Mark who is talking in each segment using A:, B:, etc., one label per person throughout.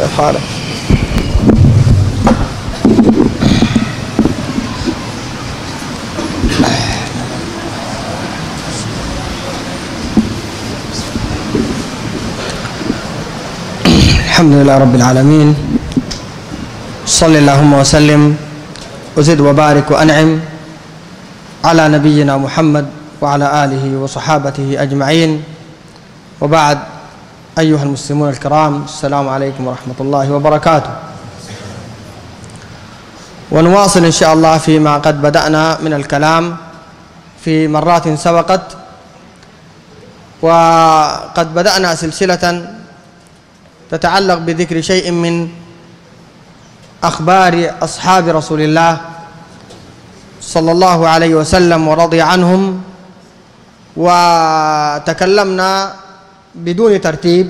A: خالد الحمد لله رب العالمين صل اللهم وسلم وزد وبارك وانعم على نبينا محمد وعلى اله وصحابته اجمعين وبعد ايها المسلمون الكرام السلام عليكم ورحمه الله وبركاته ونواصل ان شاء الله فيما قد بدانا من الكلام في مرات سبقت وقد بدانا سلسله تتعلق بذكر شيء من اخبار اصحاب رسول الله صلى الله عليه وسلم ورضي عنهم وتكلمنا بدون ترتيب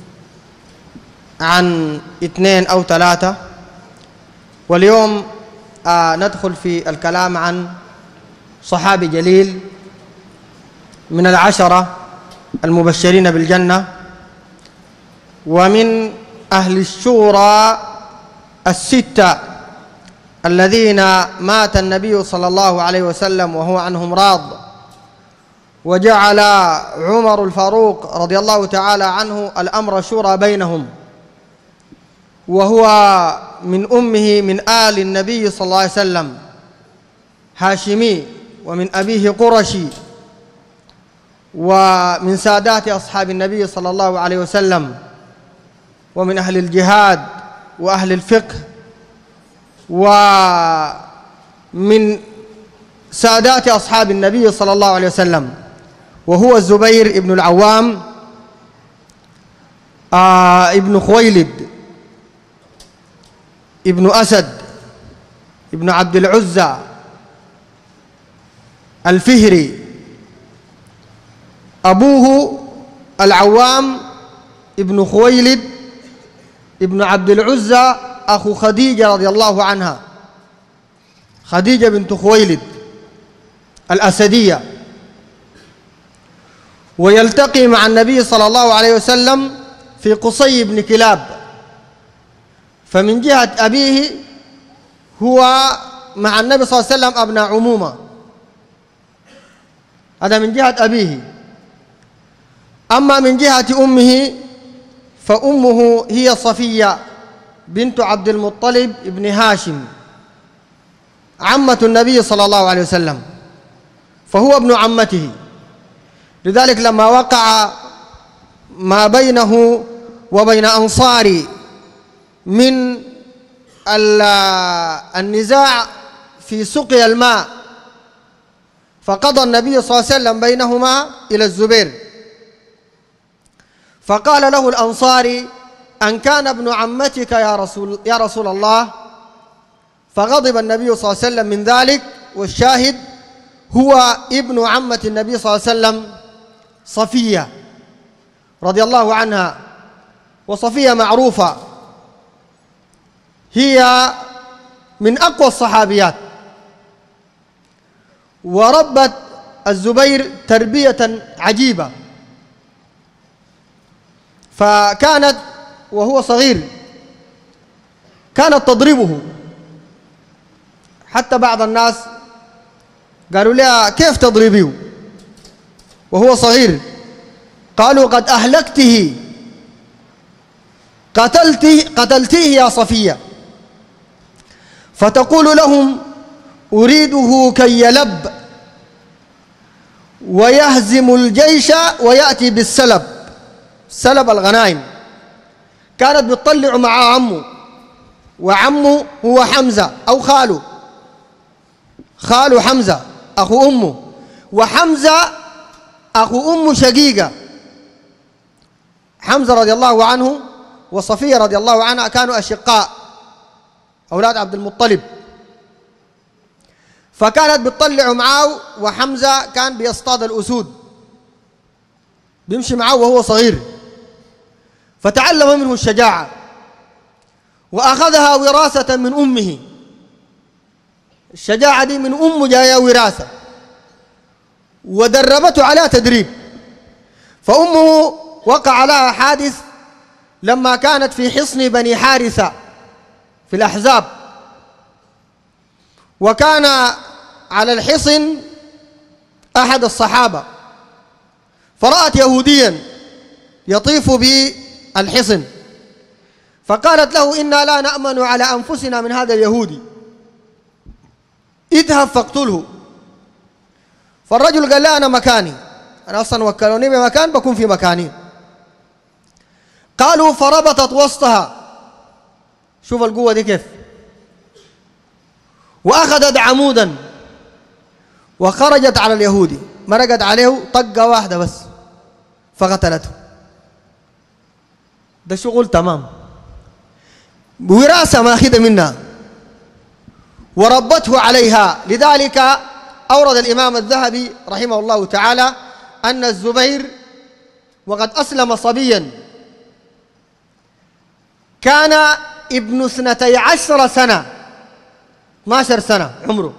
A: عن اثنين او ثلاثه واليوم آه ندخل في الكلام عن صحابي جليل من العشره المبشرين بالجنه ومن أهل الشورى الستة الذين مات النبي صلى الله عليه وسلم وهو عنهم راض وجعل عمر الفاروق رضي الله تعالى عنه الأمر شورى بينهم وهو من أمه من آل النبي صلى الله عليه وسلم هاشمي ومن أبيه قرشي ومن سادات أصحاب النبي صلى الله عليه وسلم ومن أهل الجهاد وأهل الفقه ومن سادات أصحاب النبي صلى الله عليه وسلم وهو الزبير ابن العوام آه ابن خويلد ابن أسد ابن عبد العزى الفهري أبوه العوام ابن خويلد ابن عبد العزى أخو خديجة رضي الله عنها خديجة بنت خويلد الأسدية ويلتقي مع النبي صلى الله عليه وسلم في قصي بن كلاب فمن جهة أبيه هو مع النبي صلى الله عليه وسلم أبناء عمومة هذا من جهة أبيه أما من جهة أمه فأمه هي صفية بنت عبد المطلب بن هاشم عمة النبي صلى الله عليه وسلم فهو ابن عمته لذلك لما وقع ما بينه وبين أنصار من النزاع في سقي الماء فقضى النبي صلى الله عليه وسلم بينهما إلى الزبير فقال له الأنصاري أن كان ابن عمتك يا رسول, يا رسول الله فغضب النبي صلى الله عليه وسلم من ذلك والشاهد هو ابن عمة النبي صلى الله عليه وسلم صفية رضي الله عنها وصفية معروفة هي من أقوى الصحابيات وربت الزبير تربية عجيبة فكانت وهو صغير كانت تضربه حتى بعض الناس قالوا لها كيف تضربيه وهو صغير قالوا قد أهلكته قتلته قتلتيه يا صفية فتقول لهم أريده كي يلب ويهزم الجيش ويأتي بالسلب سلب الغنائم كانت بتطلع مع عمه وعمه هو حمزة أو خاله خاله حمزة أخو أمه وحمزة أخو أمه شقيقة حمزة رضي الله عنه وصفية رضي الله عنها كانوا أشقاء أولاد عبد المطلب فكانت بتطلع معاه وحمزة كان بيصطاد الأسود بيمشي معاه وهو صغير فتعلم منه الشجاعة وأخذها وراثة من أمه الشجاعة دي من أمه جاية وراثة ودربته على تدريب فأمه وقع لها حادث لما كانت في حصن بني حارثة في الأحزاب وكان على الحصن أحد الصحابة فرأت يهوديا يطيف بالحصن فقالت له إنا لا نأمن على أنفسنا من هذا اليهودي اذهب فاقتله فالرجل قال لا أنا مكاني أنا أصلا وكلوني بمكان بكون في مكاني قالوا فربطت وسطها شوف القوة دي كيف وأخذت عمودا وخرجت على اليهودي مرقت عليه طقة واحدة بس فقتلته ده شغل تمام وراثة ماخذة منها وربته عليها لذلك أورد الإمام الذهبي رحمه الله تعالى أن الزبير وقد أسلم صبيا كان ابن اثنتي عشر سنة 12 سنة عمره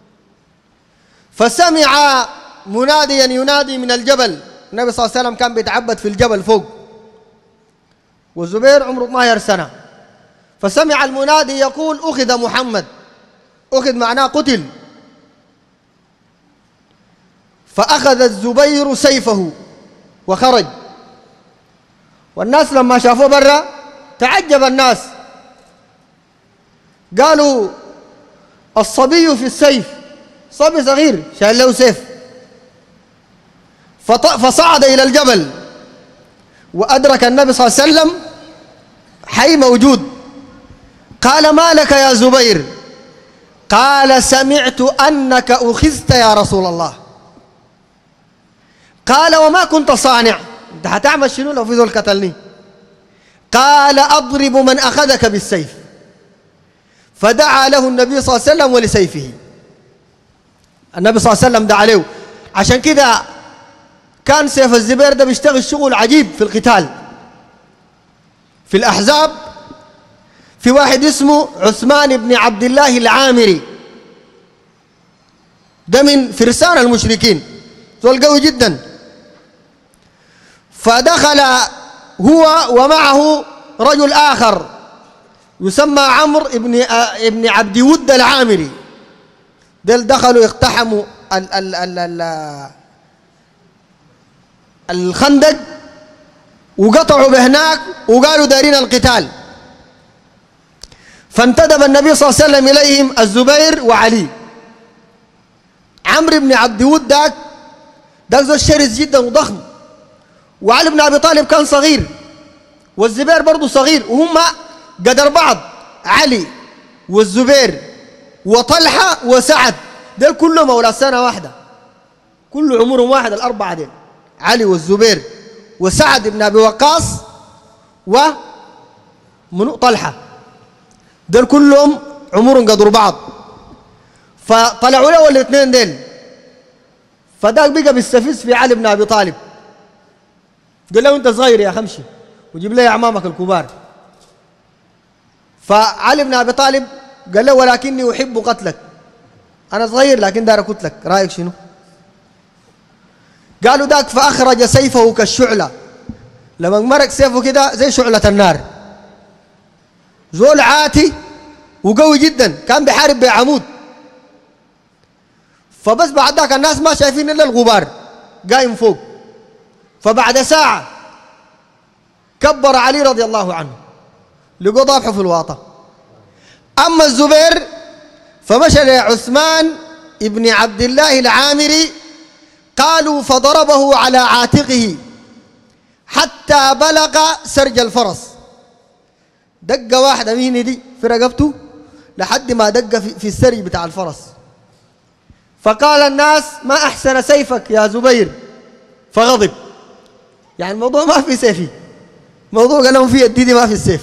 A: فسمع مناديا ينادي من الجبل النبي صلى الله عليه وسلم كان بيتعبد في الجبل فوق والزبير عمره 12 سنة فسمع المنادي يقول أخذ محمد أخذ معناه قتل فأخذ الزبير سيفه وخرج والناس لما شافوه برا تعجب الناس قالوا الصبي في السيف صبي صغير شال له سيف فصعد إلى الجبل وأدرك النبي صلى الله عليه وسلم حي موجود قال ما لك يا زبير قال سمعت أنك أخذت يا رسول الله قال وما كنت صانع انت هتعمل شنو لو في ذول قتلني قال أضرب من أخذك بالسيف فدعا له النبي صلى الله عليه وسلم ولسيفه النبي صلى الله عليه وسلم دعا له عشان كده كان سيف الزبير ده بيشتغل شغل عجيب في القتال في الأحزاب في واحد اسمه عثمان بن عبد الله العامري ده من فرسان المشركين زول قوي جدا فدخل هو ومعه رجل آخر يسمى عمرو ابن ابن عبد ود العامري دل دخلوا اقتحموا ال ال ال ال الخندق وقطعوا بهناك وقالوا دارين القتال فانتدب النبي صلى الله عليه وسلم إليهم الزبير وعلي عمرو بن عبد ود داك داك زول شرس جدا وضخم وعلي بن أبي طالب كان صغير والزبير برضه صغير وهم قدر بعض علي والزبير وطلحة وسعد دول كلهم أولاد سنة واحدة كل عمرهم واحد الأربعة دي علي والزبير وسعد بن أبي وقاص ومنو طلحة دول كلهم عمرهم قدروا بعض فطلعوا له الاثنين ديل فداك بقى بيستفز في علي بن ابي طالب قال له انت صغير يا خمشي وجيب لي اعمامك الكبار فعلي بن ابي طالب قال له ولكني احب قتلك انا صغير لكن دار اقتلك رايك شنو قالوا ذاك فاخرج سيفه كالشعله لما مرق سيفه كده زي شعله النار زول عاتي وقوي جدا كان بيحارب بعمود فبس بعد ذاك الناس ما شايفين الا الغبار قايم فوق فبعد ساعة كبر علي رضي الله عنه لقوا ضابحه في الواطة أما الزبير فمشى لعثمان ابن عبد الله العامري قالوا فضربه على عاتقه حتى بلغ سرج الفرس دقة واحدة مين دي في رقبته لحد ما دق في السرج بتاع الفرس فقال الناس ما أحسن سيفك يا زبير فغضب يعني الموضوع ما في سيفي موضوع قال لهم في الديدي ما في السيف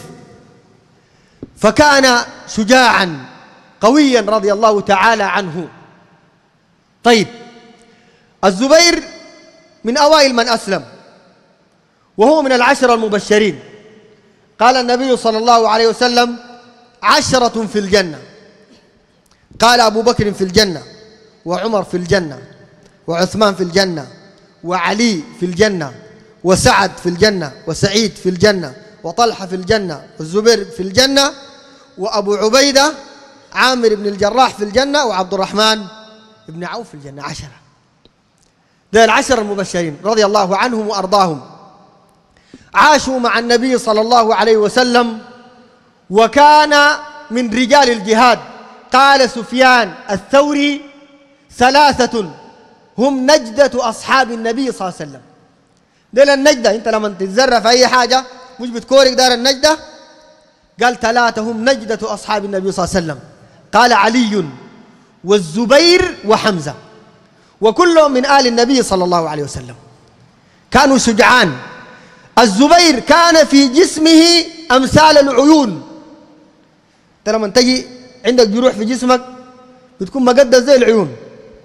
A: فكان شجاعا قويا رضي الله تعالى عنه طيب الزبير من أوائل من أسلم وهو من العشرة المبشرين قال النبي صلى الله عليه وسلم عشرة في الجنة قال أبو بكر في الجنة وعمر في الجنة وعثمان في الجنة وعلي في الجنة وسعد في الجنة وسعيد في الجنة وطلحة في الجنة والزبير في الجنة وأبو عبيدة عامر بن الجراح في الجنة وعبد الرحمن بن عوف في الجنة عشرة ذي العشر المبشرين رضي الله عنهم وأرضاهم عاشوا مع النبي صلى الله عليه وسلم وكان من رجال الجهاد قال سفيان الثوري ثلاثة هم نجدة أصحاب النبي صلى الله عليه وسلم ديل النجدة أنت لما تتزرع في أي حاجة مش بتكورك دار النجدة قال ثلاثة هم نجدة أصحاب النبي صلى الله عليه وسلم قال علي والزبير وحمزة وكلهم من آل النبي صلى الله عليه وسلم كانوا شجعان الزبير كان في جسمه أمثال العيون ترى لما تجي عندك جروح في جسمك بتكون مقدس زي العيون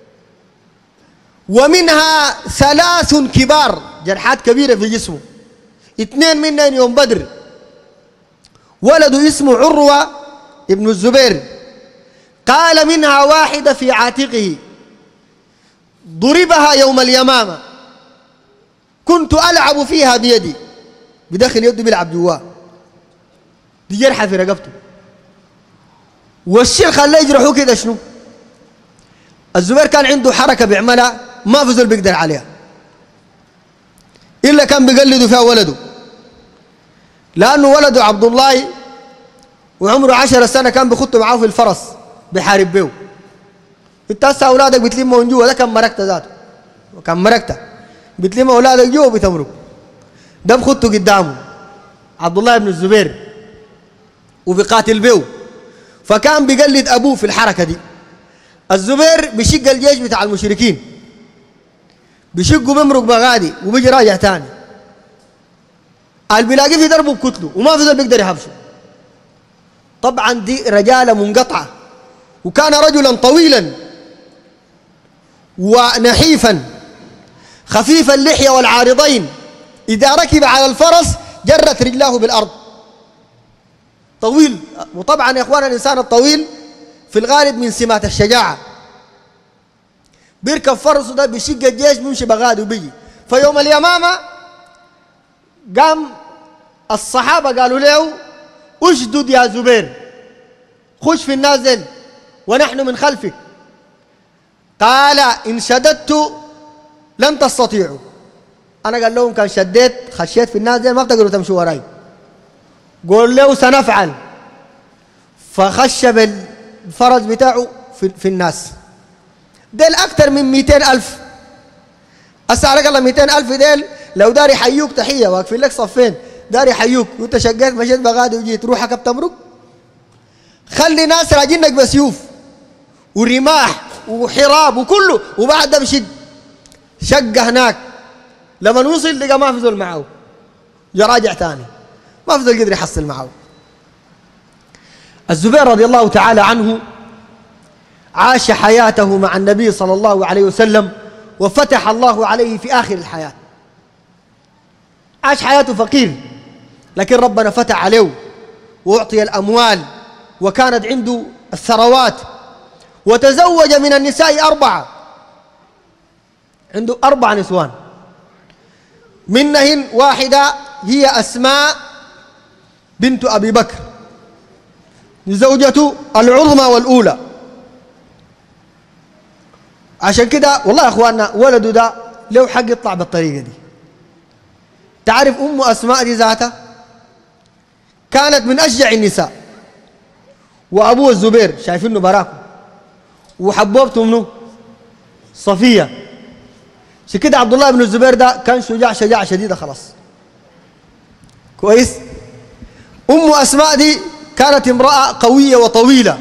A: ومنها ثلاث كبار جرحات كبيرة في جسمه اثنين منهم يوم بدر ولده اسمه عروة ابن الزبير قال منها واحدة في عاتقه ضربها يوم اليمامة كنت ألعب فيها بيدي بداخل يده بيلعب جواه دي جرحة في رقبته والشيخ خلاه يجرحوه كده شنو الزبير كان عنده حركة بيعملها ما في زول بيقدر عليها إلا كان بيقلدوا فيها ولده لأنه ولده عبد الله وعمره عشر سنة كان بيخط معاه في الفرس بيحارب بيه انت هسه اولادك بتلموا من جوا ده كان مركته ذاته وكان مركته بتلم اولادك جوا وبتمرق ده بخطه قدامه عبد الله بن الزبير وبيقاتل بيه فكان بيقلد ابوه في الحركه دي الزبير بيشق الجيش بتاع المشركين بيشقوا بيمرق بغادي وبيجي راجع تاني اللي بيلاقيه في دربه بكتله وما في زول بيقدر يحبسه طبعا دي رجاله منقطعه وكان رجلا طويلا ونحيفا خفيف اللحية والعارضين إذا ركب على الفرس جرت رجلاه بالأرض طويل وطبعا يا إخوان الإنسان الطويل في الغالب من سمات الشجاعة بيركب فرسه ده بيشق الجيش بيمشي بغادي وبيجي فيوم اليمامة قام الصحابة قالوا له اشدد يا زبير خش في النازل ونحن من خلفك قال إن شددت لن تستطيعوا أنا قال لهم كان شديت خشيت في النازل ما بتقدروا تمشوا وراي قول له سنفعل فخش بالفرج بتاعه في, في الناس ديل أكثر من 200 ألف أسعرك الله 200 ألف ديل لو داري حيوك تحية واقفين لك صفين داري حيوك وانت شقيت مشيت بغادي وجيت روحك بتمرق خلي ناس راجينك بسيوف ورماح وحراب وكله وبعد ده بشد شقة هناك لما وصل لقى ما في زول معه جا راجع تاني ما في زول قدر يحصل معه الزبير رضي الله تعالى عنه عاش حياته مع النبي صلى الله عليه وسلم وفتح الله عليه في آخر الحياة عاش حياته فقير لكن ربنا فتح عليه وأعطي الأموال وكانت عنده الثروات وتزوج من النساء أربعة عنده أربع نسوان منهن واحدة هي أسماء بنت أبي بكر زوجته العظمى والأولى عشان كده والله يا اخواننا ولده ده له حق يطلع بالطريقه دي تعرف ام اسماء دي ذاتها كانت من اشجع النساء وابوه الزبير شايفينه براكم وحبوبته منه صفيه عشان كده عبد الله بن الزبير ده كان شجاع شجاعه شديده خلاص كويس ام اسماء دي كانت امراه قويه وطويله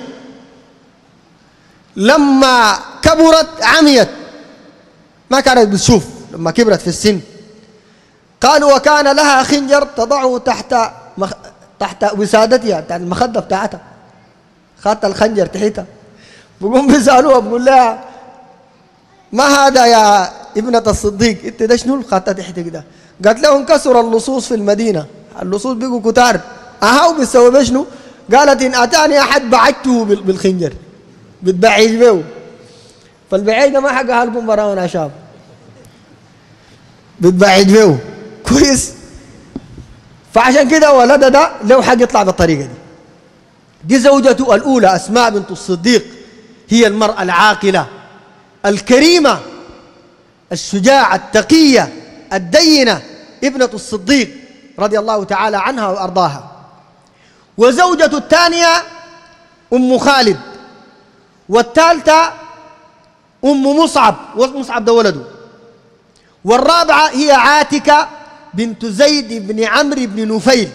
A: لما كبرت عميت ما كانت بتشوف لما كبرت في السن قالوا وكان لها خنجر تضعه تحت مخ... تحت وسادتها تحت المخدة بتاعتها خدت الخنجر تحتها بقوم بيسألوها بقول لها ما هذا يا ابنة الصديق انت ده شنو خدتها تحت كده قالت له انكسر اللصوص في المدينة اللصوص بقوا كتار اهاو بيسوي شنو قالت ان اتاني احد بعدته بالخنجر بتبعج بيه فالبعيد ما حقها لكم براونا شاب بتبعج بيه كويس فعشان كده ولد ده له حق يطلع بالطريقة دي دي زوجته الأولى أسماء بنت الصديق هي المرأة العاقلة الكريمة الشجاعة التقية الدينة ابنة الصديق رضي الله تعالى عنها وأرضاها وزوجته الثانية أم خالد والثالثة أم مصعب ومصعب ده ولده والرابعة هي عاتكة بنت زيد بن عمرو بن نفيل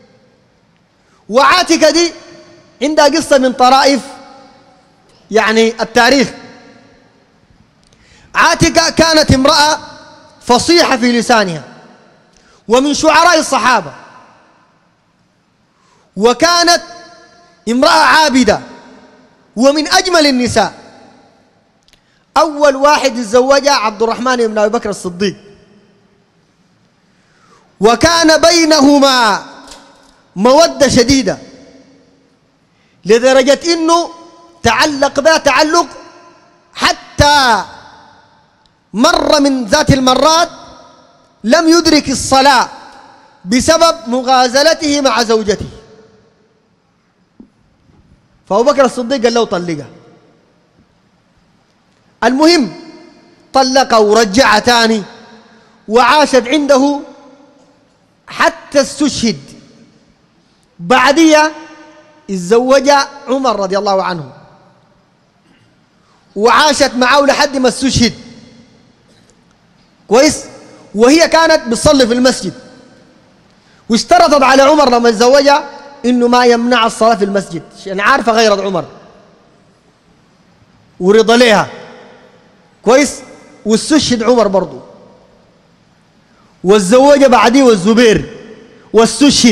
A: وعاتكة دي عندها قصة من طرائف يعني التاريخ عاتكة كانت امرأة فصيحة في لسانها ومن شعراء الصحابة وكانت امرأة عابدة ومن أجمل النساء أول واحد تزوجها عبد الرحمن بن أبي بكر الصديق وكان بينهما مودة شديدة لدرجة إنه تعلق بها تعلق حتى مر من ذات المرات لم يدرك الصلاة بسبب مغازلته مع زوجته فأبو بكر الصديق قال له طلقها المهم طلقه ورجعها تاني وعاشت عنده حتى استشهد بعديها اتزوج عمر رضي الله عنه وعاشت معه لحد ما استشهد كويس وهي كانت بتصلي في المسجد واشترطت على عمر لما تزوجها انه ما يمنع الصلاه في المسجد عشان عارفه غيرت عمر ورضى لها كويس واستشهد عمر برضه والزوجة بعديه والزبير واستشهد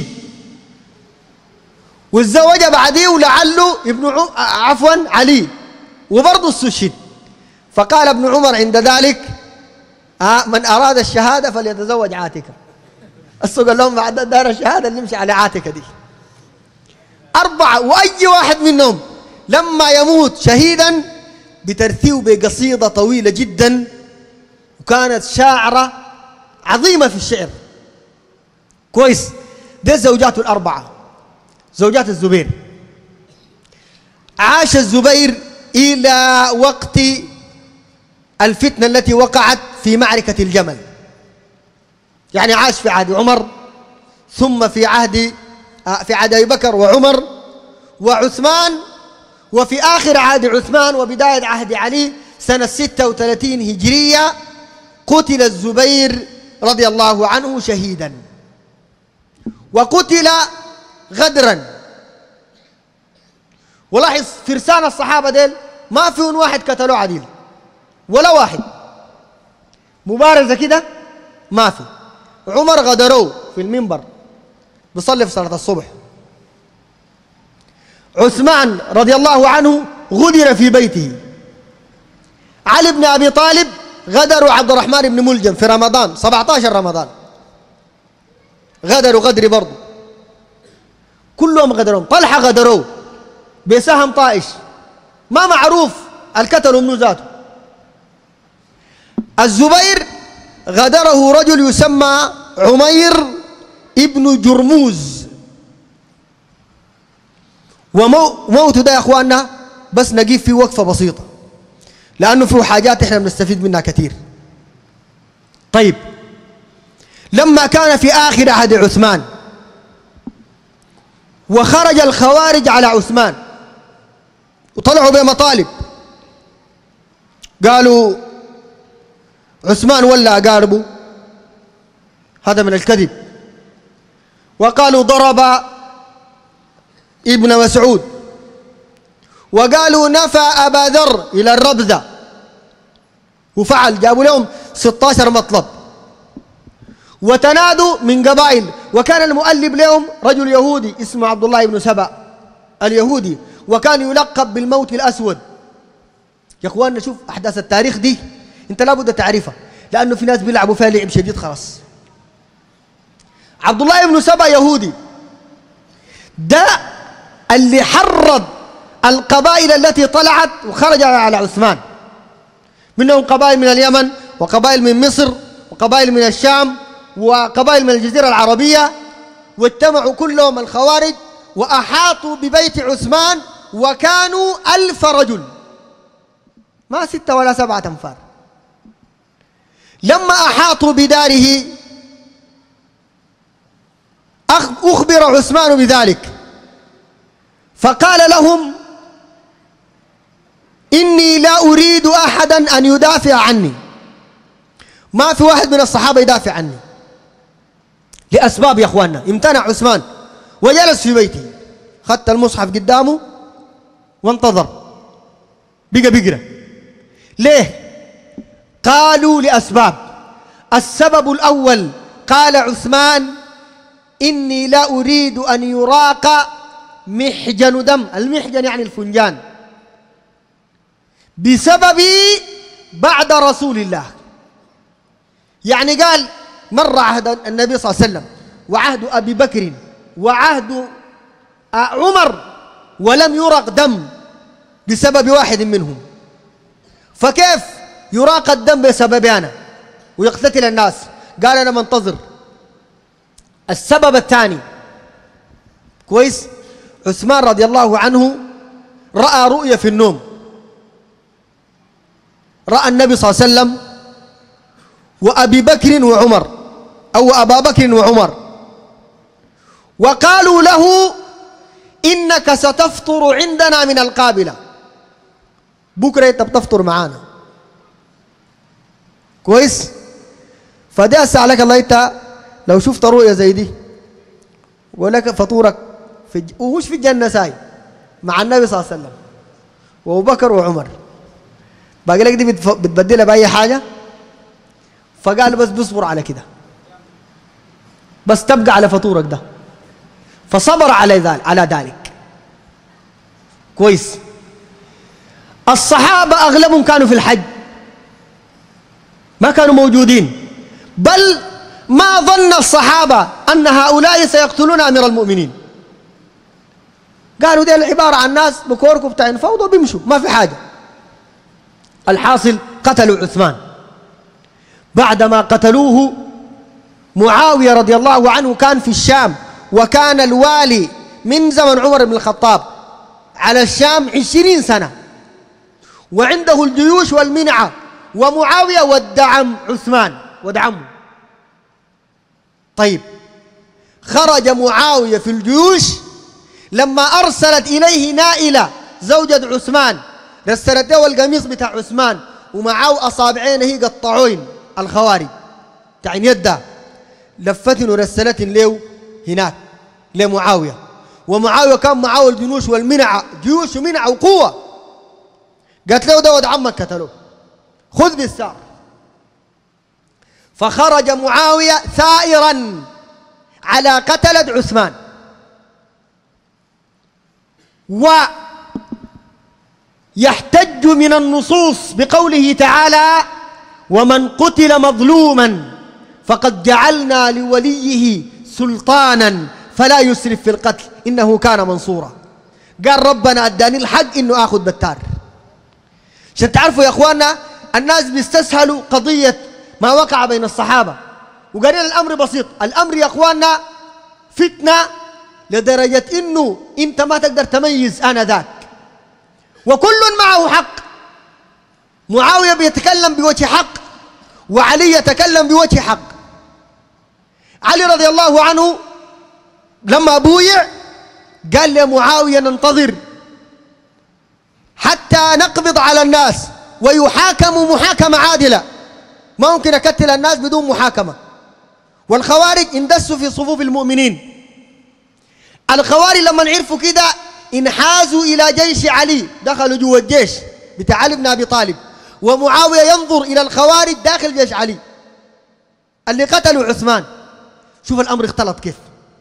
A: والزوجة بعديه ولعله ابن عم... عفوا علي وبرضه استشهد فقال ابن عمر عند ذلك آه من أراد الشهادة فليتزوج عاتكة السوق قال لهم بعد دار الشهادة اللي نمشي على عاتكة دي أربعة وأي واحد منهم لما يموت شهيدا بترثيه بقصيدة طويلة جدا وكانت شاعرة عظيمة في الشعر كويس دي زوجاته الأربعة زوجات الزبير عاش الزبير إلى وقت الفتنة التي وقعت في معركة الجمل يعني عاش في عهد عمر ثم في عهد في عهد أبي بكر وعمر وعثمان وفي آخر عهد عثمان وبداية عهد علي سنة 36 هجرية قتل الزبير رضي الله عنه شهيدا وقتل غدرا ولاحظ فرسان الصحابة ديل ما فيهم واحد قتلوه عديل ولا واحد مبارزة كده ما في عمر غدروه في المنبر بيصلي في صلاة الصبح عثمان رضي الله عنه غدر في بيته علي بن أبي طالب غدروا عبد الرحمن بن ملجم في رمضان 17 رمضان غدروا غدر برضه كلهم غدروا طلحة غدروه بسهم طائش ما معروف الكتل منه ذاته الزبير غدره رجل يسمى عمير ابن جرموز وموته ده يا اخواننا بس نجيب فيه وقفه بسيطه لانه فيه حاجات احنا بنستفيد منها كثير طيب لما كان في اخر عهد عثمان وخرج الخوارج على عثمان وطلعوا بمطالب قالوا عثمان ولا أقاربه هذا من الكذب وقالوا ضرب ابن مسعود وقالوا نفى أبا ذر إلى الربذة وفعل جابوا لهم 16 مطلب وتنادوا من قبائل وكان المؤلب لهم رجل يهودي اسمه عبد الله بن سبأ اليهودي وكان يلقب بالموت الأسود يا اخواننا شوف أحداث التاريخ دي انت لابد تعرفها لأنه في ناس بيلعبوا فيها لعب شديد خلاص عبد الله بن سبأ يهودي ده اللي حرض القبائل التي طلعت وخرج على عثمان منهم قبائل من اليمن وقبائل من مصر وقبائل من الشام وقبائل من الجزيرة العربية واجتمعوا كلهم الخوارج وأحاطوا ببيت عثمان وكانوا ألف رجل ما ستة ولا سبعة أنفار لما أحاطوا بداره أخبر عثمان بذلك فقال لهم إني لا أريد أحدا أن يدافع عني ما في واحد من الصحابة يدافع عني لأسباب يا أخواننا امتنع عثمان وجلس في بيته خدت المصحف قدامه وانتظر بقى بقرا ليه قالوا لأسباب السبب الأول قال عثمان إني لا أريد أن يراق محجن دم المحجن يعني الفنجان بسببي بعد رسول الله يعني قال مر عهد النبي صلى الله عليه وسلم وعهد أبي بكر وعهد عمر ولم يرق دم بسبب واحد منهم فكيف يراق الدم بسببي أنا ويقتتل الناس قال أنا منتظر السبب الثاني كويس عثمان رضي الله عنه رأى رؤية في النوم رأى النبي صلى الله عليه وسلم وأبي بكر وعمر أو أبا بكر وعمر وقالوا له إنك ستفطر عندنا من القابلة بكرة أنت بتفطر معانا كويس فده أسألك الله أنت لو شفت رؤية زي دي ولك فطورك في الج... ومش في الجنة ساي مع النبي صلى الله عليه وسلم وأبو بكر وعمر باقي لك دي بتف... بتبدلها بأي حاجة فقال بس بصبر على كده بس تبقى على فطورك ده فصبر على ذلك على ذلك كويس الصحابة أغلبهم كانوا في الحج ما كانوا موجودين بل ما ظن الصحابة أن هؤلاء سيقتلون أمير المؤمنين قالوا دي العبارة عن ناس بكوركم بتاعين فوضى بيمشوا ما في حاجة الحاصل قتلوا عثمان بعدما قتلوه معاوية رضي الله عنه كان في الشام وكان الوالي من زمن عمر بن الخطاب على الشام عشرين سنة وعنده الجيوش والمنعة ومعاوية ودعم عثمان ودعمه طيب خرج معاوية في الجيوش لما أرسلت إليه نائلة زوجة عثمان رسلت له القميص بتاع عثمان ومعاه أصابعين هي قطعوين الخوارج تعين يده لفتن ورسلت له هناك لمعاوية ومعاوية كان معاه الجيوش والمنع جيوش ومنع وقوة قالت له ده ود عمك قتلوه خذ بالثار فخرج معاوية ثائرا على قتلة عثمان ويحتج من النصوص بقوله تعالى ومن قتل مظلوما فقد جعلنا لوليه سلطانا فلا يسرف في القتل إنه كان منصورا قال ربنا أداني الحق إنه آخذ بتار عشان تعرفوا يا أخواننا الناس بيستسهلوا قضية ما وقع بين الصحابة وقالين الأمر بسيط الأمر يا أخواننا فتنة لدرجة إنه أنت ما تقدر تميز أنا ذاك وكل معه حق معاوية بيتكلم بوجه حق وعلي يتكلم بوجه حق علي رضي الله عنه لما بويع قال لمعاوية ننتظر حتى نقبض على الناس ويحاكموا محاكمة عادلة ما ممكن أكتل الناس بدون محاكمة والخوارج اندسوا في صفوف المؤمنين الخوارج لما عرفوا كده انحازوا إلى جيش علي دخلوا جوا الجيش بتاع علي بن أبي طالب ومعاوية ينظر إلى الخوارج داخل جيش علي اللي قتلوا عثمان شوف الأمر اختلط كيف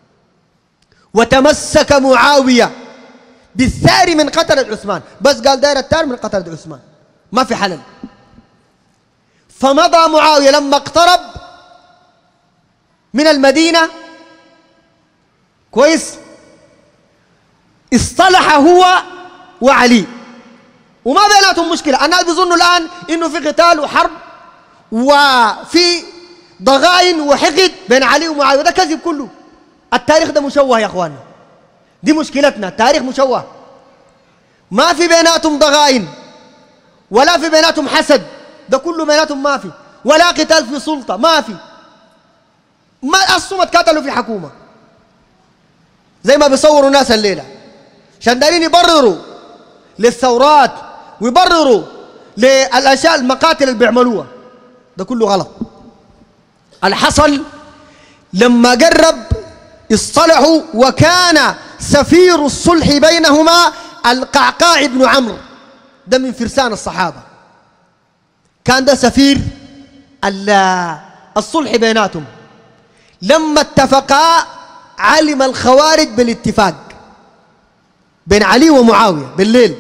A: وتمسك معاوية بالثار من قتلة عثمان بس قال داير الثار من قتلة عثمان ما في حلل فمضى معاوية لما اقترب من المدينة كويس اصطلح هو وعلي وما بيناتهم مشكلة الناس بيظنوا الآن إنه في قتال وحرب وفي ضغائن وحقد بين علي ومعاوية ده كذب كله التاريخ ده مشوه يا اخواننا دي مشكلتنا التاريخ مشوه ما في بيناتهم ضغائن ولا في بيناتهم حسد ده كله بيناتهم ما في ولا قتال في سلطة ما في ما أصلا اتقاتلوا في حكومة زي ما بيصوروا الناس الليلة عشان دارين يبرروا للثورات ويبرروا للأشياء المقاتل اللي بيعملوها ده كله غلط الحصل لما قرب اصطلحوا وكان سفير الصلح بينهما القعقاع بن عمرو ده من فرسان الصحابة كان ده سفير الصلح بيناتهم لما اتفقا علم الخوارج بالاتفاق بين علي ومعاوية بالليل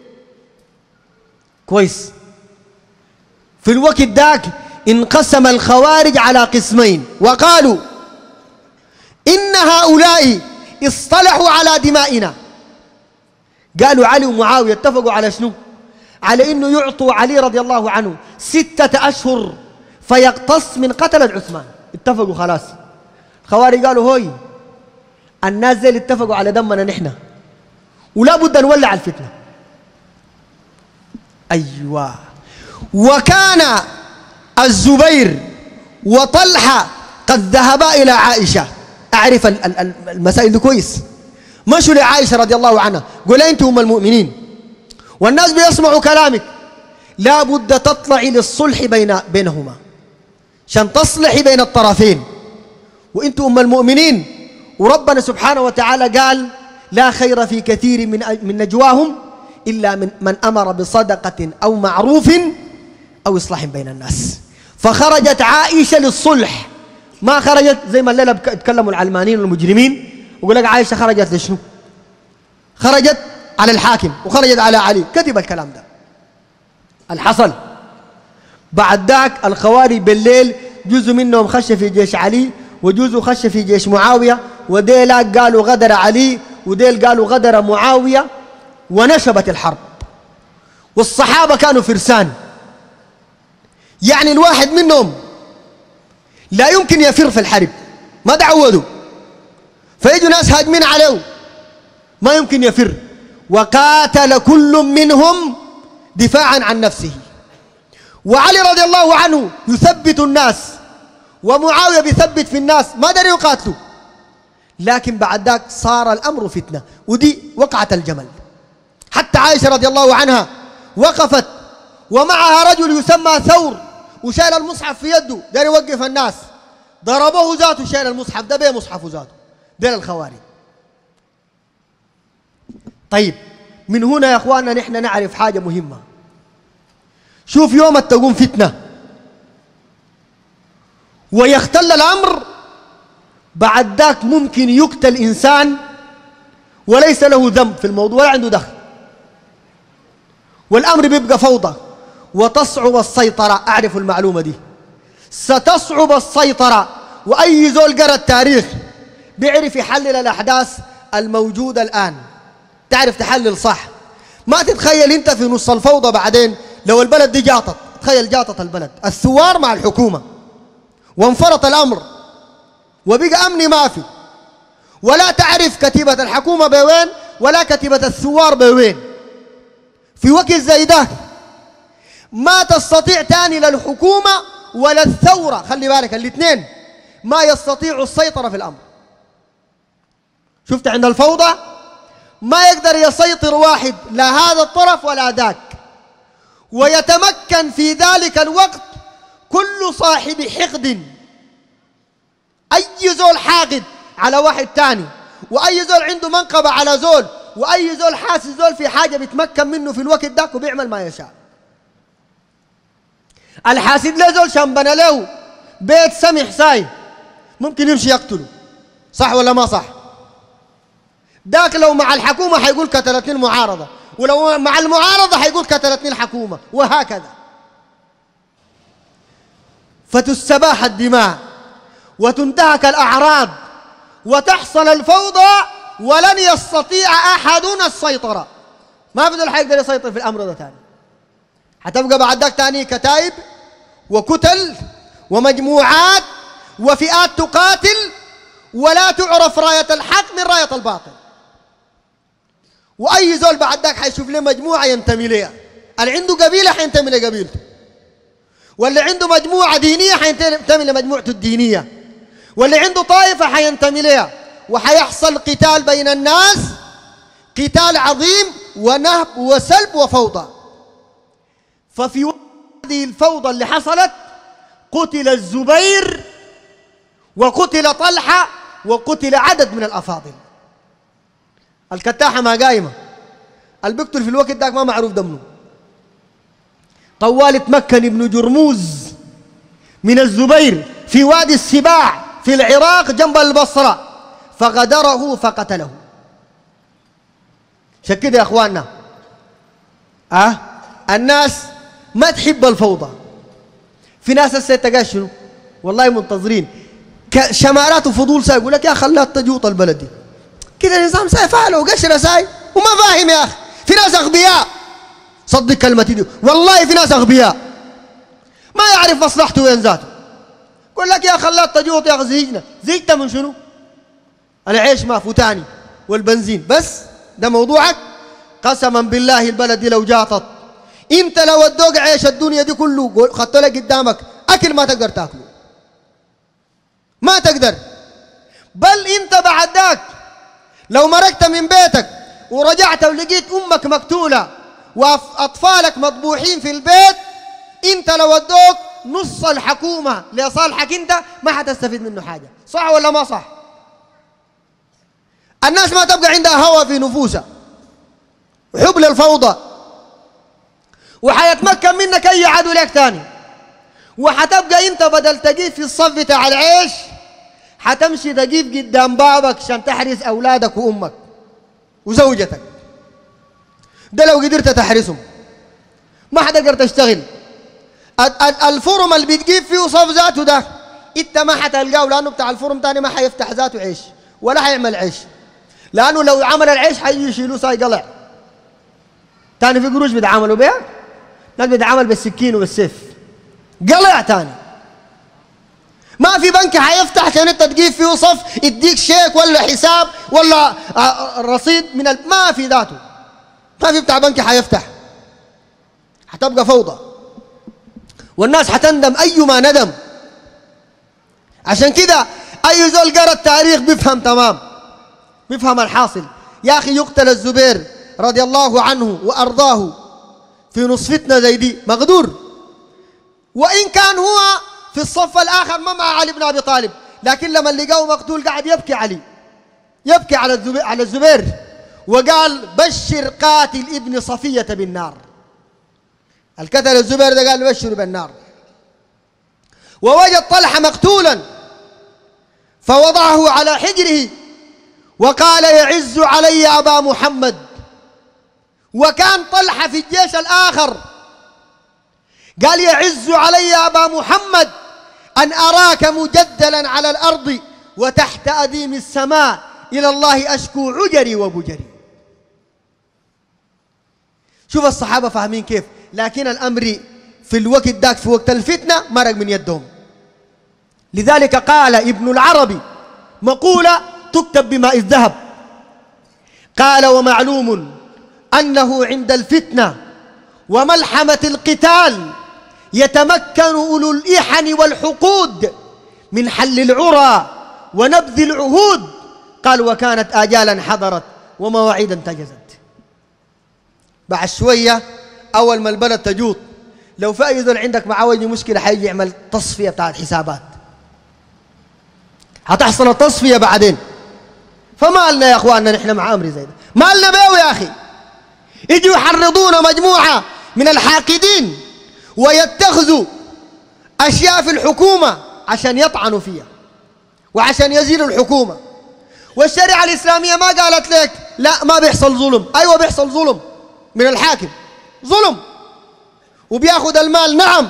A: كويس في الوقت ذاك انقسم الخوارج على قسمين وقالوا إن هؤلاء اصطلحوا على دمائنا قالوا علي ومعاوية اتفقوا على شنو على انه يعطوا علي رضي الله عنه ستة اشهر فيقتص من قتلة عثمان اتفقوا خلاص الخوارج قالوا هوي الناس زي اللي اتفقوا على دمنا نحن ولا بد نولع الفتنة أيوة وكان الزبير وطلحة قد ذهبا إلى عائشة أعرف المسائل دي كويس مشوا لعائشة رضي الله عنها قول أنت هم المؤمنين والناس بيسمعوا كلامك لا بد تطلعي للصلح بين بينهما عشان تصلحي بين الطرفين وانتم ام المؤمنين وربنا سبحانه وتعالى قال لا خير في كثير من من نجواهم الا من من امر بصدقه او معروف او اصلاح بين الناس فخرجت عائشه للصلح ما خرجت زي ما الليله تكلموا العلمانيين والمجرمين ويقول لك عائشه خرجت لشنو؟ خرجت على الحاكم وخرجت على علي كتب الكلام ده الحصل بعد ذاك الخوارج بالليل جزء منهم خش في جيش علي وجزء خش في جيش معاوية وديل قالوا غدر علي وديل قالوا غدر معاوية ونشبت الحرب والصحابة كانوا فرسان يعني الواحد منهم لا يمكن يفر في الحرب ما تعودوا فيجوا ناس هاجمين عليه ما يمكن يفر وقاتل كل منهم دفاعا عن نفسه وعلي رضي الله عنه يثبت الناس ومعاوية بيثبت في الناس ما دروا يقاتلوا لكن بعد ذاك صار الأمر فتنة ودي وقعة الجمل حتى عائشة رضي الله عنها وقفت ومعها رجل يسمى ثور وشايل المصحف في يده دار يوقف الناس ضربوه ذاته شايل المصحف ده بيه مصحف ذاته ديل الخوارج طيب من هنا يا اخواننا نحن نعرف حاجه مهمه شوف يوم تقوم فتنه ويختل الامر بعد ذاك ممكن يقتل انسان وليس له ذنب في الموضوع ولا عنده دخل والامر بيبقى فوضى وتصعب السيطره اعرف المعلومه دي ستصعب السيطره واي زول قرا التاريخ بيعرف يحلل الاحداث الموجوده الان تعرف تحلل صح ما تتخيل انت في نص الفوضى بعدين لو البلد دي جاطت تخيل جاطت البلد الثوار مع الحكومة وانفرط الأمر وبقى أمني ما في ولا تعرف كتيبة الحكومة بوين ولا كتيبة الثوار بوين في وقت زي ده ما تستطيع تاني للحكومة ولا الثورة خلي بالك الاثنين ما يستطيعوا السيطرة في الأمر شفت عند الفوضى ما يقدر يسيطر واحد لا هذا الطرف ولا ذاك ويتمكن في ذلك الوقت كل صاحب حقد أي زول حاقد على واحد تاني وأي زول عنده منقبة على زول وأي زول حاسس زول في حاجة بيتمكن منه في الوقت ذاك وبيعمل ما يشاء الحاسد له زول شان بنى له بيت سمح ساي ممكن يمشي يقتله صح ولا ما صح ذاك لو مع الحكومة حيقول قتلتني المعارضة ولو مع المعارضة حيقول قتلتني الحكومة وهكذا فتستباح الدماء وتنتهك الأعراض وتحصل الفوضى ولن يستطيع أحد السيطرة ما في ذل حيقدر يسيطر في الأمر ده تاني حتبقى بعد ذاك تاني كتائب وكتل ومجموعات وفئات تقاتل ولا تعرف راية الحق من راية الباطل وأي زول بعد ذاك حيشوف له مجموعة ينتمي لها اللي عنده قبيلة حينتمي لقبيلته واللي عنده مجموعة دينية حينتمي لمجموعته الدينية واللي عنده طائفة حينتمي لها وحيحصل قتال بين الناس قتال عظيم ونهب وسلب وفوضى ففي هذه الفوضى اللي حصلت قتل الزبير وقتل طلحة وقتل عدد من الأفاضل الكتاحة ما قايمة اللي بيقتل في الوقت ذاك ما معروف دمه طوال تمكن ابن جرموز من الزبير في وادي السباع في العراق جنب البصرة فغدره فقتله عشان كده يا اخواننا اه الناس ما تحب الفوضى في ناس هسه تلقى شنو والله منتظرين شمارات وفضول ساي يقول لك يا خلات تجوط البلد دي كده النظام ساي فعله وقشره ساي وما فاهم يا اخي في ناس اغبياء صدق كلمتي دي والله في ناس اغبياء ما يعرف مصلحته وين ذاته يقول لك يا خلات تجوط يا اخي زهقنا زهقت من شنو العيش ما فوتاني والبنزين بس ده موضوعك قسما بالله البلد دي لو جاطت انت لو ادوك عيش الدنيا دي كله خدت لك قدامك اكل ما تقدر تاكله ما تقدر بل انت بعد ذاك لو مرقت من بيتك ورجعت ولقيت امك مقتوله واطفالك مطبوحين في البيت انت لو ادوك نص الحكومه لصالحك انت ما حتستفيد منه حاجه صح ولا ما صح الناس ما تبقى عندها هوى في نفوسها وحب للفوضى وحيتمكن منك اي عدو لك تاني وحتبقى انت بدل تجيب في الصف بتاع العيش حتمشي تجيب قدام بابك عشان تحرس اولادك وامك وزوجتك ده لو قدرت تحرسهم ما حتقدر تشتغل الفرم اللي بتجيب فيه صف ذاته ده انت ما حتلقاه لانه بتاع الفرم تاني ما حيفتح ذاته عيش ولا حيعمل عيش لانه لو عمل العيش حيجي يشيلوه ساي قلع تاني في قروش بيتعاملوا بيها ناس بيتعامل بالسكين وبالسيف قلع تاني ما في بنك حيفتح عشان انت تجيب فيه صف يديك شيك ولا حساب ولا رصيد من ال... ما في ذاته ما في بتاع بنك حيفتح حتبقى فوضى والناس حتندم ايما ندم عشان كده اي زول قرا التاريخ بيفهم تمام بيفهم الحاصل يا اخي يقتل الزبير رضي الله عنه وارضاه في نص فتنه زي دي مقدور وان كان هو في الصف الاخر ما مع علي بن ابي طالب لكن لما لقاه مقتول قاعد يبكي علي يبكي على الزبير, على الزبير وقال بشر قاتل ابن صفيه بالنار الكتل الزبير ده قال بشر بالنار ووجد طلحه مقتولا فوضعه على حجره وقال يعز علي ابا محمد وكان طلحه في الجيش الاخر قال يعز علي ابا محمد أن أراك مجدلا على الأرض وتحت أديم السماء إلى الله أشكو عجري وبجري شوف الصحابة فاهمين كيف لكن الأمر في الوقت ذاك في وقت الفتنة مرق من يدهم لذلك قال ابن العربي مقولة تكتب بماء الذهب قال ومعلوم أنه عند الفتنة وملحمة القتال يتمكن أولو الإحن والحقود من حل العرى ونبذ العهود قال وكانت آجالا حضرت ومواعيدا انتجزت بعد شوية أول ما البلد تجوط لو في أي ذول عندك مع وجه مشكلة حيجي يعمل تصفية بتاعت حسابات هتحصل التصفية بعدين فما لنا يا اخواننا نحن مع امر زي ده ما لنا بيه يا اخي يجوا يحرضونا مجموعه من الحاقدين ويتخذوا اشياء في الحكومه عشان يطعنوا فيها وعشان يزيلوا الحكومه والشريعه الاسلاميه ما قالت لك لا ما بيحصل ظلم ايوه بيحصل ظلم من الحاكم ظلم وبياخذ المال نعم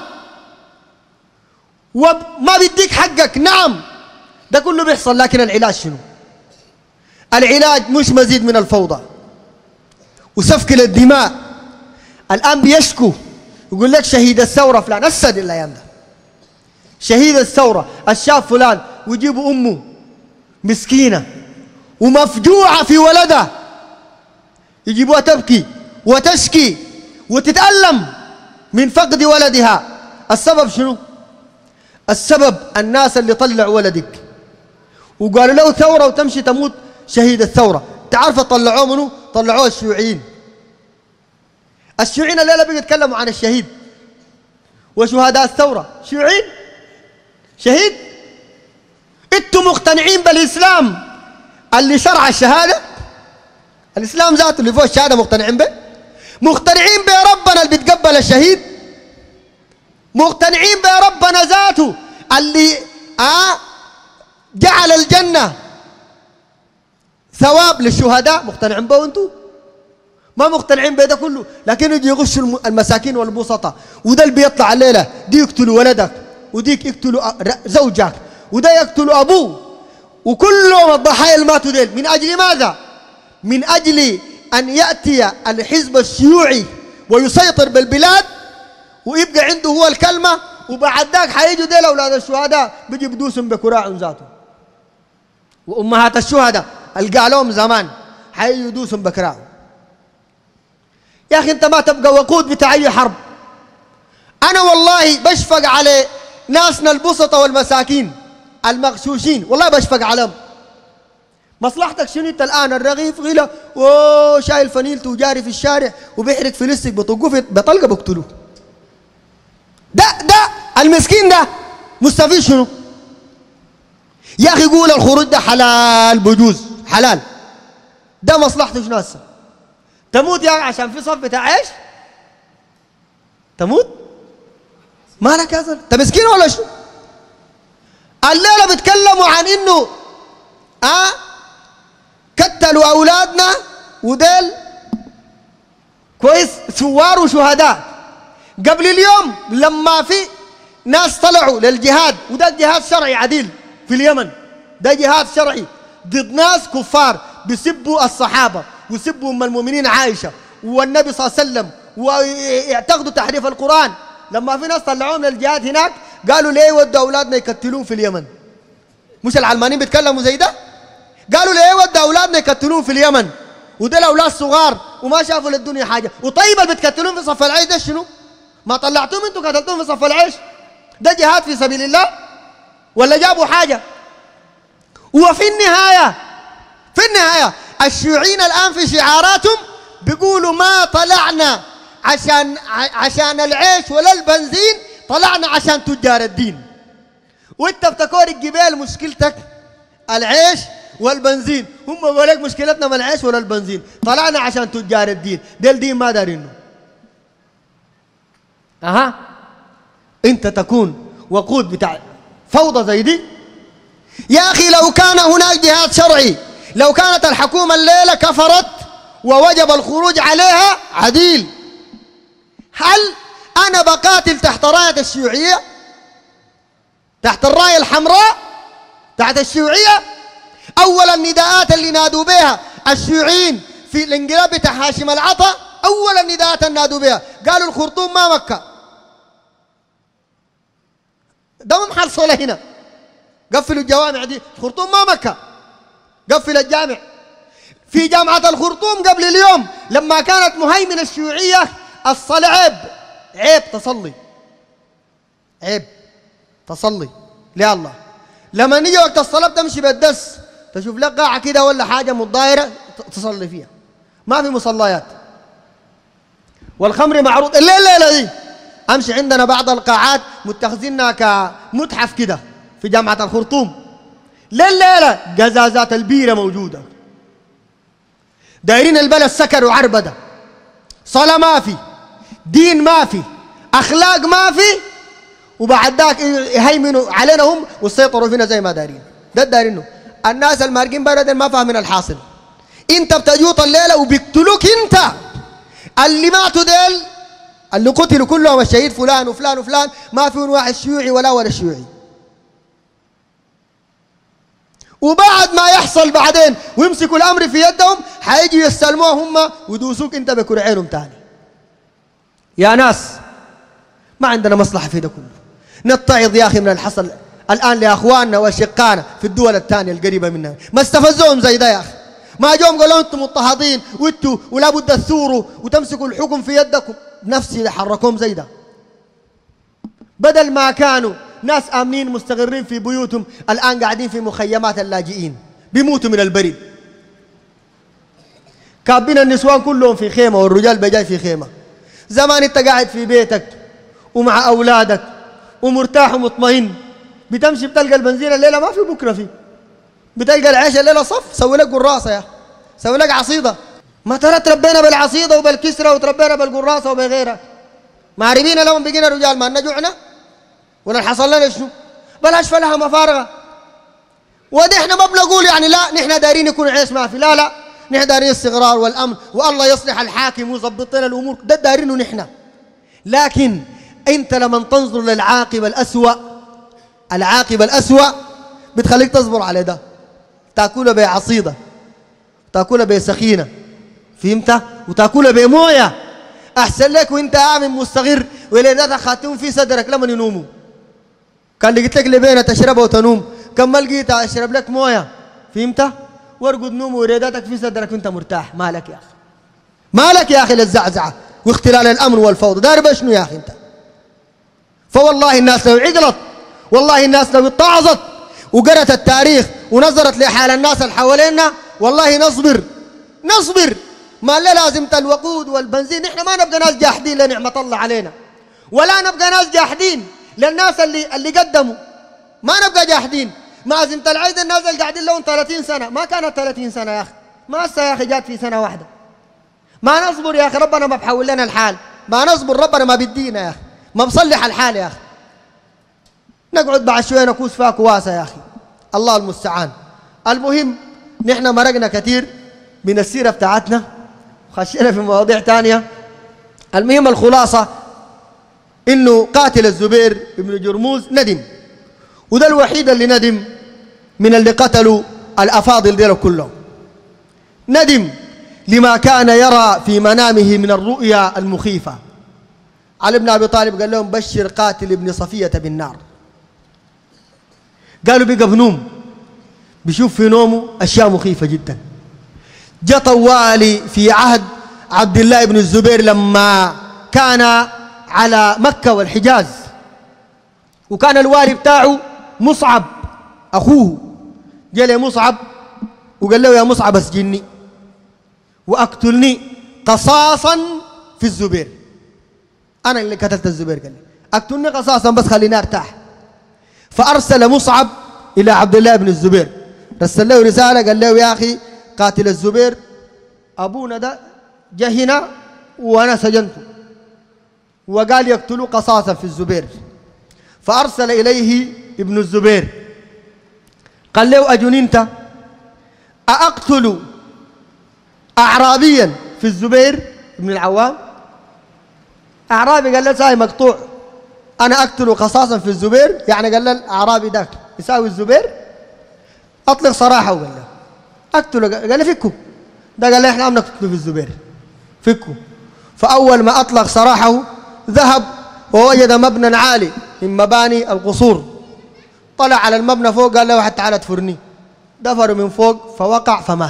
A: وما بيديك حقك نعم ده كله بيحصل لكن العلاج شنو العلاج مش مزيد من الفوضى وسفك للدماء الآن بيشكو يقول لك شهيد الثورة فلان أسد الأيام ده شهيد الثورة الشاب فلان ويجيبوا أمه مسكينة ومفجوعة في ولدها يجيبوها تبكي وتشكي وتتألم من فقد ولدها السبب شنو السبب الناس اللي طلعوا ولدك وقالوا له ثورة وتمشي تموت شهيد الثورة تعرف طلعوه منه طلعوه الشيوعيين الشيوعيين الليلة بيتكلموا عن الشهيد وشهداء الثورة شيوعيين شهيد انتم مقتنعين بالإسلام اللي شرع الشهادة الإسلام ذاته اللي فوق الشهادة مقتنعين به مقتنعين بربنا اللي بيتقبل الشهيد مقتنعين بربنا ذاته اللي آه جعل الجنة ثواب للشهداء مقتنعين به انتم ما مقتنعين بده كله لكن يجي يغشوا المساكين والبسطاء وده اللي بيطلع الليله دي يقتلوا ولدك وديك يقتلوا زوجك وده يقتل ابوه وكلهم الضحايا اللي ماتوا ديل من اجل ماذا؟ من اجل ان ياتي الحزب الشيوعي ويسيطر بالبلاد ويبقى عنده هو الكلمه وبعد ذاك حيجوا ديل اولاد الشهداء بيجي بدوسهم بكراع ذاته وامهات الشهداء اللي قالوهم زمان حيجوا يدوسهم بكراع يا اخي انت ما تبقى وقود بتاع اي حرب انا والله بشفق على ناسنا البسطة والمساكين المغشوشين والله بشفق عليهم مصلحتك شنو انت الان الرغيف غلا اوه شايل فنيلته وجاري في الشارع وبيحرق فلسك بطقوه بطلقه بقتلوه ده ده المسكين ده مستفيد شنو يا اخي قول الخروج ده حلال بجوز حلال ده مصلحته شنو هسه تموت يا عشان في صف بتاع ايش تموت مالك يا زلمه انت مسكين ولا شو الليله بيتكلموا عن انه اه كتلوا اولادنا وديل كويس ثوار وشهداء قبل اليوم لما في ناس طلعوا للجهاد وده جهاد شرعي عديل في اليمن ده جهاد شرعي ضد ناس كفار بيسبوا الصحابه ويسبوا ام المؤمنين عائشه والنبي صلى الله عليه وسلم ويعتقدوا تحريف القران لما في ناس طلعوهم للجهاد هناك قالوا ليه ودوا اولادنا يقتلون في اليمن مش العلمانيين بيتكلموا زي ده قالوا ليه ودوا اولادنا يقتلون في اليمن ودول اولاد صغار وما شافوا للدنيا حاجه وطيب اللي بتقتلون في صف العيش ده شنو ما طلعتوهم انتوا قتلتوهم في صف العيش ده جهاد في سبيل الله ولا جابوا حاجه وفي النهايه في النهايه الشيوعيين الان في شعاراتهم بيقولوا ما طلعنا عشان عشان العيش ولا البنزين طلعنا عشان تجار الدين وانت بتكور الجبال مشكلتك العيش والبنزين هم بيقول لك مشكلتنا ما العيش ولا البنزين طلعنا عشان تجار الدين ده الدين ما دارينه اها انت تكون وقود بتاع فوضى زي دي يا اخي لو كان هناك جهاد شرعي لو كانت الحكومه الليله كفرت ووجب الخروج عليها عديل هل أنا بقاتل تحت راية الشيوعية تحت الراية الحمراء تحت الشيوعية أول النداءات اللي نادوا بها الشيوعيين في الانقلاب بتاع هاشم العطا أول النداءات اللي نادوا بها قالوا الخرطوم ما مكة ده ما محل صلاة هنا قفلوا الجوامع دي الخرطوم ما مكة قفل الجامع في جامعة الخرطوم قبل اليوم لما كانت مهيمنة الشيوعية الصلاة عيب عيب تصلي عيب تصلي ليه الله لما نيجي وقت الصلاة بتمشي بالدس تشوف لك قاعة كده ولا حاجة متضايرة تصلي فيها ما في مصليات والخمر معروض الليلة الليلة دي أمشي عندنا بعض القاعات متخذينها كمتحف كده في جامعة الخرطوم ليلة جزازات البيرة موجودة دايرين البلد سكر وعربدة صلاة ما في دين ما في أخلاق ما في وبعد ذاك يهيمنوا علينا هم ويسيطروا فينا زي ما دارين ده دارينه الناس المارقين برد ما فاهمين الحاصل انت بتجوط الليلة وبيقتلوك انت اللي ماتوا ديل اللي قتلوا كلهم الشهيد فلان وفلان وفلان ما فيهم واحد شيوعي ولا ولا شيوعي وبعد ما يحصل بعدين ويمسكوا الامر في يدهم حيجي يستلموه هم ويدوسوك انت بكر عينهم تاني يا ناس ما عندنا مصلحه في ده كله نتعظ يا اخي من الحصل الآن لأخواننا وأشقائنا في الدول الثانية القريبة منها ما استفزوهم زي ده يا أخي ما جوم قالوا أنتم مضطهدين وأنتوا ولا بد تثوروا وتمسكوا الحكم في يدكم نفسي اللي حركوهم زي ده بدل ما كانوا ناس آمنين مستقرين في بيوتهم الآن قاعدين في مخيمات اللاجئين بيموتوا من البرد كابين النسوان كلهم في خيمة والرجال بجاي في خيمة زمان انت قاعد في بيتك ومع أولادك ومرتاح ومطمئن بتمشي بتلقى البنزين الليلة ما في بكرة فيه بتلقى العيش الليلة صف سوي لك قراصة يا سوي لك عصيدة ما ترى تربينا بالعصيدة وبالكسرة وتربينا بالقراصة وبغيرها معربين لهم بقينا رجال ما جوعنا ولا حصل لنا شنو بلاش فلها مفارغة ودي احنا ما بنقول يعني لا نحن دايرين يكون عيش ما في لا لا نحن دايرين الاستقرار والامن والله يصلح الحاكم ويظبط لنا الامور ده دايرينه نحن لكن انت لما تنظر للعاقبه الاسوا العاقبه الاسوا بتخليك تصبر على ده تاكلها بعصيده تاكلها بسخينه فهمت وتاكلها بمويه احسن لك وانت امن مستغر وليلتها خاتم في صدرك لما ينوموا كان لقيت لك لبينه تشربها وتنوم كم ما لقيتها اشرب لك مويه فهمت وارقد نوم وريداتك في صدرك وانت مرتاح مالك يا اخي مالك يا اخي للزعزعه واختلال الامن والفوضى دار بشنو يا اخي انت فوالله الناس لو عقلت والله الناس لو اتعظت وقرت التاريخ ونظرت لحال الناس اللي حوالينا والله نصبر نصبر ما لا لازم الوقود والبنزين نحن ما نبقى ناس جاحدين لنعمة الله علينا ولا نبقى ناس جاحدين للناس اللي اللي قدموا ما نبقى جاحدين ما زمت العيد الناس اللي قاعدين لهم 30 سنة ما كانت 30 سنة يا أخي ما هسه يا أخي جات في سنة واحدة ما نصبر يا أخي ربنا ما بحول لنا الحال ما نصبر ربنا ما بيدينا يا أخي ما بصلح الحال يا أخي نقعد بعد شوية نكوس فيها كواسة يا أخي الله المستعان المهم نحن مرقنا كثير من السيرة بتاعتنا خشينا في مواضيع تانية المهم الخلاصة انه قاتل الزبير بن جرموز ندم وده الوحيد اللي ندم من اللي قتلوا الافاضل ديله كلهم ندم لما كان يرى في منامه من الرؤيا المخيفة علي بن ابي طالب قال لهم بشر قاتل ابن صفية بالنار قالوا بقى بنوم بيشوف في نومه اشياء مخيفة جدا جاء طوالي في عهد عبد الله بن الزبير لما كان على مكة والحجاز وكان الوالي بتاعه مصعب أخوه جاء لي مصعب وقال له يا مصعب اسجني وأقتلني قصاصا في الزبير أنا اللي قتلت الزبير قال لي أقتلني قصاصا بس خليني أرتاح فأرسل مصعب إلى عبد الله بن الزبير رسل له رسالة قال له يا أخي قاتل الزبير أبونا ده جه هنا وأنا سجنته وقال يقتلوا قصاصا في الزبير فأرسل إليه ابن الزبير قال له أجننت أأقتل أعرابيا في الزبير ابن العوام أعرابي قال له ساي مقطوع أنا أقتل قصاصا في الزبير يعني قال له الأعرابي ذاك يساوي الزبير أطلق صراحة وقال له أقتله قال له فكه ده قال له إحنا عم نقتله في الزبير فكه فأول ما أطلق سراحه ذهب ووجد مبنى عالي من مباني القصور طلع على المبنى فوق قال له واحد تعالى تفرني دفر من فوق فوقع فمات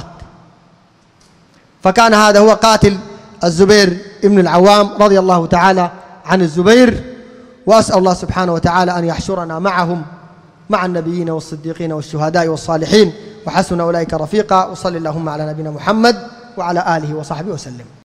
A: فكان هذا هو قاتل الزبير ابن العوام رضي الله تعالى عن الزبير وأسأل الله سبحانه وتعالى أن يحشرنا معهم مع النبيين والصديقين والشهداء والصالحين وحسن أولئك رفيقا وصل اللهم على نبينا محمد وعلى آله وصحبه وسلم